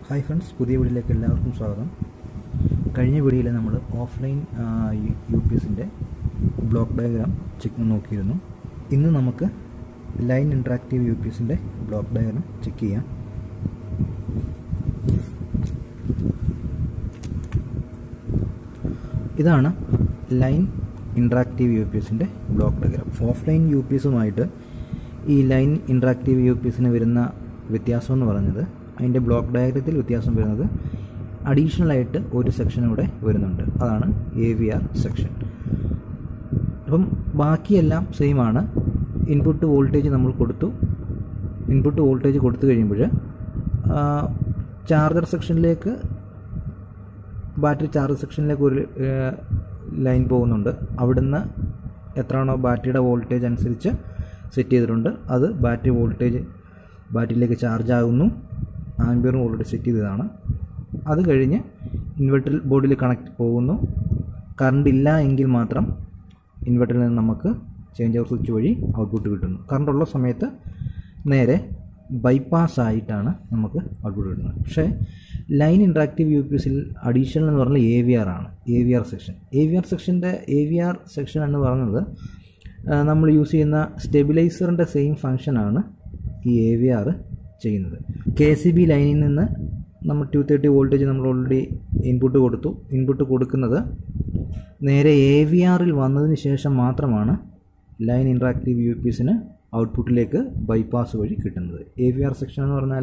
hi friends പുതിയ വീഡിയോയിലേക്ക് എല്ലാവർക്കും സ്വാഗതം കഴിഞ്ഞ വീഡിയോയിൽ നമ്മൾ ഓഫ്ലൈൻ യു പി എസിൻ്റെ ബ്ലോക്ക് ഡയഗ്രാം ചെക്ക് നോക്കിയിരുന്നു ഇന്ന് നമുക്ക് ലൈൻ ഇൻട്രാക്റ്റീവ് യു പി എസിൻ്റെ ബ്ലോക്ക് ഡയഗ്രാം ചെക്ക് ചെയ്യാം ഇതാണ് ലൈൻ ഇൻട്രാക്റ്റീവ് യു പി എസിൻ്റെ block diagram offline U P എസുമായിട്ട് ഈ ലൈൻ ഇൻട്രാക്റ്റീവ് യു പി എസിന് വരുന്ന വ്യത്യാസം എന്ന് പറഞ്ഞത് അതിൻ്റെ ബ്ലോക്ക് ഡയഗ്രത്തിൽ വ്യത്യാസം വരുന്നത് അഡീഷണൽ ആയിട്ട് ഒരു സെക്ഷൻ ഇവിടെ വരുന്നുണ്ട് അതാണ് എ വി ആർ സെക്ഷൻ അപ്പം ബാക്കിയെല്ലാം സെയിം ആണ് ഇൻപുട്ട് വോൾട്ടേജ് നമ്മൾ കൊടുത്തു ഇൻപുട്ട് വോൾട്ടേജ് കൊടുത്തു കഴിയുമ്പോൾ ചാർജർ സെക്ഷനിലേക്ക് ബാറ്ററി ചാർജ് സെക്ഷനിലേക്ക് ഒരു ലൈൻ പോകുന്നുണ്ട് അവിടുന്ന് എത്രയാണോ ബാറ്ററിയുടെ വോൾട്ടേജ് അനുസരിച്ച് സെറ്റ് ചെയ്തിട്ടുണ്ട് അത് ബാറ്ററി വോൾട്ടേജ് ബാറ്ററിയിലേക്ക് ചാർജ് ആകുന്നു ആംബിയറും ഓൾറെഡി സെറ്റ് ചെയ്തതാണ് അത് കഴിഞ്ഞ് ഇൻവെർട്ടർ ബോർഡിൽ കണക്ട് പോകുന്നു കറണ്ട് ഇല്ല എങ്കിൽ മാത്രം ഇൻവെർട്ടറിൽ നിന്ന് നമുക്ക് ചേഞ്ച് ഓവർ സ്വിച്ച് വഴി ഔട്ട്പുട്ട് കിട്ടുന്നു കറണ്ട് ഉള്ള സമയത്ത് നേരെ ബൈപ്പാസ് ആയിട്ടാണ് നമുക്ക് ഔട്ട്പുട്ട് കിട്ടുന്നത് പക്ഷേ ലൈൻ ഇൻട്രാക്റ്റീവ് യു പി എസിൽ അഡീഷണൽ എന്ന് പറഞ്ഞാൽ എ വി ആർ ആണ് A V R section A V R സെക്ഷൻ്റെ എ വി ആർ സെക്ഷൻ എന്ന് പറയുന്നത് നമ്മൾ യൂസ് ചെയ്യുന്ന സ്റ്റെബിലൈസറിൻ്റെ സെയിം ഫങ്ഷനാണ് ഈ എ വി ആർ ചെയ്യുന്നത് കെ സി ബി ലൈനിൽ നിന്ന് നമ്മൾ ടു തേർട്ടി വോൾട്ടേജ് നമ്മൾ ഓൾറെഡി ഇൻപുട്ട് കൊടുത്തു ഇൻപുട്ട് കൊടുക്കുന്നത് നേരെ എ വി ആറിൽ വന്നതിന് ശേഷം മാത്രമാണ് ലൈൻ ഇൻട്രാക്റ്റീവ് യു പി എസിന് ഔട്ട്പുട്ടിലേക്ക് ബൈപ്പാസ് വഴി കിട്ടുന്നത് എ വി ആർ സെക്ഷൻ എന്ന് പറഞ്ഞാൽ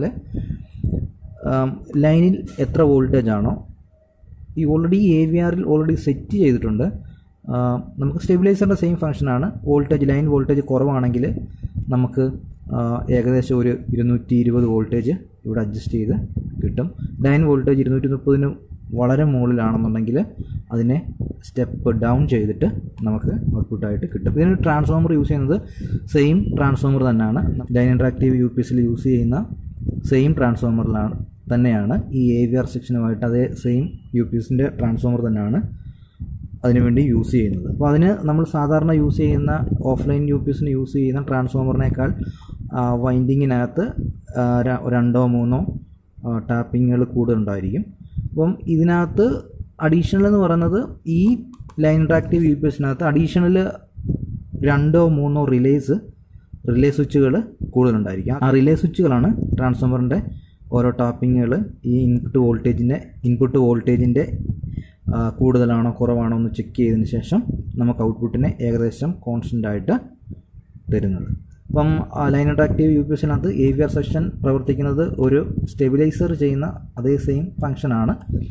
ലൈനിൽ എത്ര വോൾട്ടേജ് ആണോ ഈ ഓൾറെഡി എ വി ആറിൽ ഓൾറെഡി സെറ്റ് ചെയ്തിട്ടുണ്ട് നമുക്ക് സ്റ്റെബിലൈസറിൻ്റെ സെയിം ഫംഗ്ഷനാണ് വോൾട്ടേജ് ലൈൻ വോൾട്ടേജ് കുറവാണെങ്കിൽ നമുക്ക് ഏകദേശം ഒരു ഇരുന്നൂറ്റി ഇരുപത് വോൾട്ടേജ് ഇവിടെ അഡ്ജസ്റ്റ് ചെയ്ത് കിട്ടും ലൈൻ വോൾട്ടേജ് ഇരുന്നൂറ്റി മുപ്പതിന് വളരെ മുകളിലാണെന്നുണ്ടെങ്കിൽ അതിനെ സ്റ്റെപ്പ് ഡൗൺ ചെയ്തിട്ട് നമുക്ക് ഔട്ട്പുട്ടായിട്ട് കിട്ടും ഇതിന് ട്രാൻസ്ഫോമർ യൂസ് ചെയ്യുന്നത് സെയിം ട്രാൻസ്ഫോമർ തന്നെയാണ് ലൈൻ ഇൻട്രാക്റ്റീവ് യു പി എസിൽ യൂസ് ചെയ്യുന്ന സെയിം ട്രാൻസ്ഫോമറിലാണ് തന്നെയാണ് ഈ എ വി ആർ സെക്ഷനുമായിട്ട് അതേ സെയിം യു പി എസിൻ്റെ ട്രാൻസ്ഫോമർ തന്നെയാണ് അതിനുവേണ്ടി യൂസ് ചെയ്യുന്നത് അപ്പോൾ അതിന് നമ്മൾ സാധാരണ യൂസ് ചെയ്യുന്ന ഓഫ്ലൈൻ യു പി എസിന് യൂസ് ചെയ്യുന്ന ട്രാൻസ്ഫോമറിനേക്കാൾ വൈൻഡിങ്ങിനകത്ത് രണ്ടോ മൂന്നോ ടാപ്പിങ്ങുകൾ കൂടുതലുണ്ടായിരിക്കും അപ്പം ഇതിനകത്ത് അഡീഷണൽ എന്ന് പറയുന്നത് ഈ ലൈൻ ഇൻട്രാക്റ്റീവ് യു പി എസിനകത്ത് അഡീഷണൽ രണ്ടോ മൂന്നോ റിലേസ് റിലേ സ്വിച്ചുകൾ കൂടുതലുണ്ടായിരിക്കും ആ റിലേ സ്വിച്ചുകളാണ് ട്രാൻസ്ഫോമറിൻ്റെ ഓരോ ടാപ്പിങ്ങുകൾ ഈ ഇൻപുട്ട് വോൾട്ടേജിൻ്റെ ഇൻപുട്ട് വോൾട്ടേജിൻ്റെ കൂടുതലാണോ കുറവാണോ എന്ന് ചെക്ക് ചെയ്തതിന് ശേഷം നമുക്ക് ഔട്ട്പുട്ടിനെ ഏകദേശം കോൺസ്റ്റൻ്റ് ആയിട്ട് തരുന്നത് അപ്പം ലൈൻ അട്രാക്റ്റീവ് യു പി എസിനകത്ത് എ വി ആർ സെക്ഷൻ പ്രവർത്തിക്കുന്നത് ഒരു സ്റ്റെബിലൈസർ ചെയ്യുന്ന അതേ സെയിം ഫങ്ഷനാണ്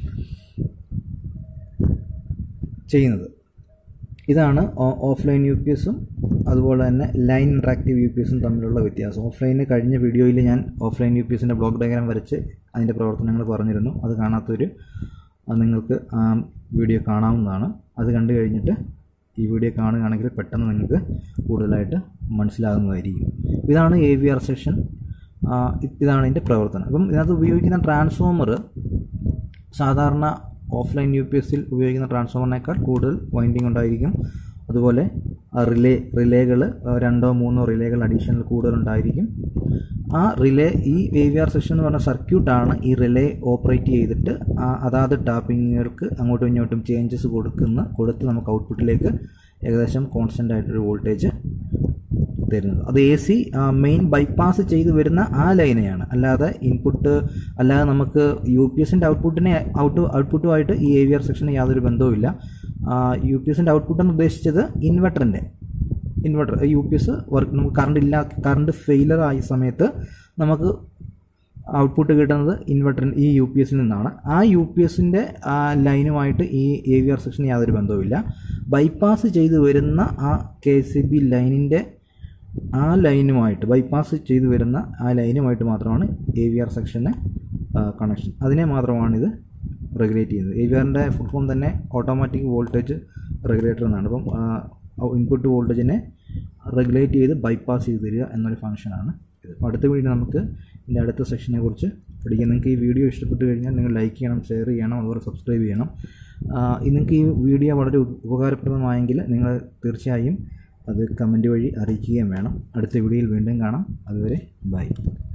ചെയ്യുന്നത് ഇതാണ് ഓഫ്ലൈൻ യു പി എസും അതുപോലെ തന്നെ ലൈൻ ഇൻട്രാക്റ്റീവ് യു പി എസും തമ്മിലുള്ള വ്യത്യാസം ഓഫ്ലൈന് കഴിഞ്ഞ വീഡിയോയിൽ ഞാൻ ഓഫ്ലൈൻ യു പി എസിൻ്റെ ബ്ലോക്ക് ഡയഗ്രാം വരച്ച് അതിൻ്റെ പ്രവർത്തനങ്ങൾ പറഞ്ഞിരുന്നു അത് കാണാത്തൊരു നിങ്ങൾക്ക് ആ വീഡിയോ കാണാവുന്നതാണ് അത് കണ്ടു കഴിഞ്ഞിട്ട് ഈ വീഡിയോ കാണുകയാണെങ്കിൽ പെട്ടെന്ന് നിങ്ങൾക്ക് കൂടുതലായിട്ട് മനസ്സിലാകുന്നതായിരിക്കും ഇതാണ് എ വി ആർ സെക്ഷൻ ഇതാണ് ഇതിൻ്റെ പ്രവർത്തനം അപ്പം ഇതിനകത്ത് ഉപയോഗിക്കുന്ന ട്രാൻസ്ഫോമർ സാധാരണ ഓഫ്ലൈൻ യു പി എസിൽ ഉപയോഗിക്കുന്ന ട്രാൻസ്ഫോമറിനേക്കാൾ കൂടുതൽ വൈൻഡിങ് ഉണ്ടായിരിക്കും അതുപോലെ റിലേ റിലേകൾ രണ്ടോ മൂന്നോ റിലേകൾ അഡീഷണൽ കൂടുതലുണ്ടായിരിക്കും ആ റിലേ ഈ എ വി ആർ സെക്ഷൻ എന്ന് പറഞ്ഞ സർക്യൂട്ടാണ് ഈ റിലേ ഓപ്പറേറ്റ് ചെയ്തിട്ട് ആ അതാത് ടാപ്പിങ്ങുകൾക്ക് അങ്ങോട്ടും ഇങ്ങോട്ടും ചേഞ്ചസ് കൊടുക്കുന്ന കൊടുത്ത് നമുക്ക് ഔട്ട്പുട്ടിലേക്ക് ഏകദേശം കോൺസ്റ്റൻ്റ് ആയിട്ടൊരു വോൾട്ടേജ് തരുന്നത് അത് എ സി മെയിൻ ബൈപ്പാസ് ചെയ്ത് വരുന്ന ആ ലൈനെയാണ് അല്ലാതെ ഇൻപുട്ട് അല്ലാതെ നമുക്ക് യു പി എസിൻ്റെ ഔട്ട്പുട്ടിനെ ഔട്ട് ഔട്ട്പുട്ടുമായിട്ട് ഈ എ വി ആർ സെക്ഷന് യാതൊരു ബന്ധവുമില്ല യു പി എസിൻ്റെ ഔട്ട്പുട്ട് എന്ന് ഉദ്ദേശിച്ചത് ഇൻവെർട്ടറിൻ്റെ inverter U P S work നമുക്ക് കറണ്ട് ഇല്ല കറണ്ട് ഫെയിലർ ആയ സമയത്ത് നമുക്ക് ഔട്ട്പുട്ട് കിട്ടുന്നത് ഇൻവെർട്ടർ ഈ യു പി എസിൽ നിന്നാണ് ആ യു പി എസിൻ്റെ ലൈനുമായിട്ട് ഈ എ വി ആർ സെക്ഷന് യാതൊരു ബന്ധവുമില്ല ബൈപ്പാസ് ചെയ്ത് വരുന്ന ആ കെ സി ബി ലൈനിൻ്റെ ആ ലൈനുമായിട്ട് ബൈപ്പാസ് ചെയ്തു വരുന്ന ആ ലൈനുമായിട്ട് മാത്രമാണ് A V R section connection അതിനെ മാത്രമാണിത് റെഗുലേറ്റ് ചെയ്യുന്നത് എ വി ആറിൻ്റെ ഫുൾ ഫോം തന്നെ ഓട്ടോമാറ്റിക് വോൾട്ടേജ് റെഗുലേറ്റർ എന്നാണ് അപ്പം ഇൻപുട്ട് വോൾട്ടേജിനെ റെഗുലേറ്റ് ചെയ്ത് ബൈപ്പാസ് ചെയ്ത് തരിക എന്നൊരു ഫംഗ്ഷനാണ് ഇത് അപ്പോൾ അടുത്ത വീഡിയോ നമുക്ക് ഇതിൻ്റെ അടുത്ത സെക്ഷനെ കുറിച്ച് പഠിക്കാം നിങ്ങൾക്ക് ഈ വീഡിയോ ഇഷ്ടപ്പെട്ട് കഴിഞ്ഞാൽ നിങ്ങൾ ലൈക്ക് ചെയ്യണം ഷെയർ ചെയ്യണം അതുപോലെ സബ്സ്ക്രൈബ് ചെയ്യണം നിങ്ങൾക്ക് ഈ വീഡിയോ വളരെ ഉപകാരപ്രദമായെങ്കിൽ നിങ്ങൾ തീർച്ചയായും അത് കമൻറ്റ് വഴി അറിയിക്കുകയും വേണം അടുത്ത വീഡിയോയിൽ വീണ്ടും കാണാം അതുവരെ ബൈ